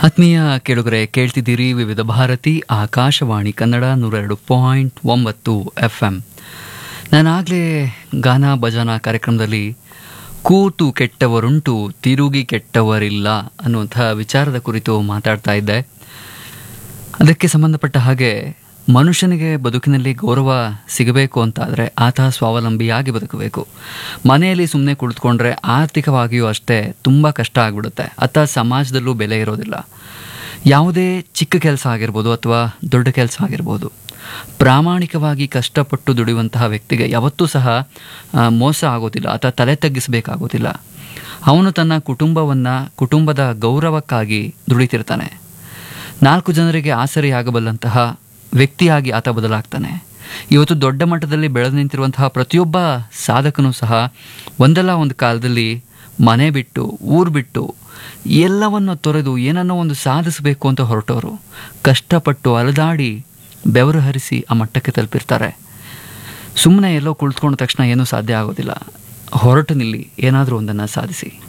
ಆತ್ಮೀಯ ಕೇಳುಗರೆ ಕೇಳ್ತಿದ್ದೀರಿ ವಿವಿಧ ಭಾರತಿ ಆಕಾಶವಾಣಿ ಕನ್ನಡ ನೂರೆರಡು ಪಾಯಿಂಟ್ ಒಂಬತ್ತು ಎಫ್ ಎಂ ನಾನಾಗಲೇ ಗಾನ ಭಜನಾ ಕಾರ್ಯಕ್ರಮದಲ್ಲಿ ಕೂತು ಕೆಟ್ಟವರುಂಟು ತಿರುಗಿ ಕೆಟ್ಟವರಿಲ್ಲ ಅನ್ನುವಂಥ ವಿಚಾರದ ಕುರಿತು ಮಾತಾಡ್ತಾ ಇದ್ದೆ ಅದಕ್ಕೆ ಸಂಬಂಧಪಟ್ಟ ಹಾಗೆ ಮನುಷ್ಯನಿಗೆ ಬದುಕಿನಲ್ಲಿ ಗೌರವ ಸಿಗಬೇಕು ಅಂತಾದರೆ ಆತ ಸ್ವಾವಲಂಬಿಯಾಗಿ ಬದುಕಬೇಕು ಮನೆಯಲ್ಲಿ ಸುಮ್ಮನೆ ಕುಳಿತುಕೊಂಡ್ರೆ ಆರ್ಥಿಕವಾಗಿಯೂ ಅಷ್ಟೇ ತುಂಬ ಕಷ್ಟ ಆಗಿಬಿಡುತ್ತೆ ಅತ್ತ ಸಮಾಜದಲ್ಲೂ ಬೆಲೆ ಇರೋದಿಲ್ಲ ಯಾವುದೇ ಚಿಕ್ಕ ಕೆಲಸ ಆಗಿರ್ಬೋದು ಅಥವಾ ದೊಡ್ಡ ಕೆಲಸ ಆಗಿರ್ಬೋದು ಪ್ರಾಮಾಣಿಕವಾಗಿ ಕಷ್ಟಪಟ್ಟು ದುಡಿಯುವಂತಹ ವ್ಯಕ್ತಿಗೆ ಯಾವತ್ತೂ ಸಹ ಆ, ಮೋಸ ಆಗೋದಿಲ್ಲ ಅಥವಾ ತಲೆ ತಗ್ಗಿಸಬೇಕಾಗೋದಿಲ್ಲ ಅವನು ತನ್ನ ಕುಟುಂಬವನ್ನು ಕುಟುಂಬದ ಗೌರವಕ್ಕಾಗಿ ದುಡಿತಿರ್ತಾನೆ ನಾಲ್ಕು ಜನರಿಗೆ ಆಸರೆಯಾಗಬಲ್ಲಂತಹ ವ್ಯಕ್ತಿಯಾಗಿ ಆತ ಬದಲಾಗ್ತಾನೆ ಇವತ್ತು ದೊಡ್ಡ ಮಟ್ಟದಲ್ಲಿ ಬೆಳೆದು ನಿಂತಿರುವಂತಹ ಪ್ರತಿಯೊಬ್ಬ ಸಾಧಕನೂ ಸಹ ಒಂದಲ್ಲ ಒಂದು ಕಾಲದಲ್ಲಿ ಮನೆ ಬಿಟ್ಟು ಊರು ಬಿಟ್ಟು ಎಲ್ಲವನ್ನು ತೊರೆದು ಏನನ್ನೋ ಒಂದು ಸಾಧಿಸಬೇಕು ಅಂತ ಹೊರಟವರು ಕಷ್ಟಪಟ್ಟು ಅಲೆದಾಡಿ ಬೆವರು ಹರಿಸಿ ಆ ಮಟ್ಟಕ್ಕೆ ತಲುಪಿರ್ತಾರೆ ಸುಮ್ಮನೆ ಎಲ್ಲೋ ಕುಳಿತುಕೊಂಡ ತಕ್ಷಣ ಏನೂ ಸಾಧ್ಯ ಆಗೋದಿಲ್ಲ ಹೊರಟು ನಿಲ್ಲಿ ಏನಾದರೂ ಒಂದನ್ನು ಸಾಧಿಸಿ